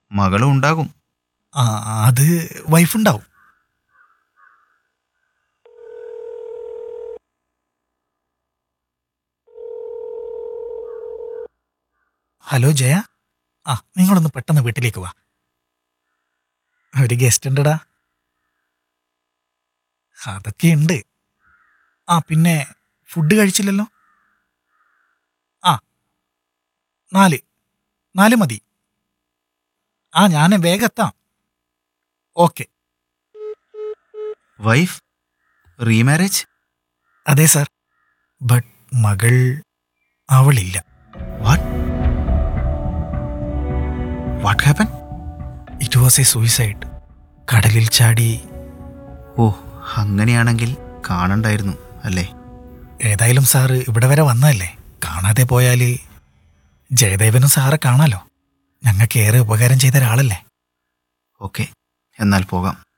മകളും ഉണ്ടാകും ആ അത് വൈഫുണ്ടാവും ഹലോ ജയ ആ നിങ്ങളൊന്ന് പെട്ടെന്ന് വീട്ടിലേക്ക് വാ ഒരു ഗസ്റ്റ് ഉണ്ടടാ അതൊക്കെ ഉണ്ട് ആ പിന്നെ ഫുഡ് കഴിച്ചില്ലല്ലോ ആ നാല് നാല് മതി ആ ഞാൻ വേഗം എത്താം ഓക്കെ വൈഫ് റീമാരേജ് അതെ സാർ ബട്ട് മകൾ അവളില്ല what what happen it was a suicide കടലിൽ ചാടി ഓ അങ്ങനെയാണെങ്കിൽ കാണണ്ടായിരുന്നു അല്ലേ ഏതായാലും സാറ് ഇവിടെ വരെ വന്നതല്ലേ കാണാതെ പോയാൽ ജയദേവനും സാറെ കാണാലോ ഞങ്ങൾക്ക് ഏറെ ഉപകാരം ചെയ്ത ഒരാളല്ലേ ഓക്കെ എന്നാൽ പോകാം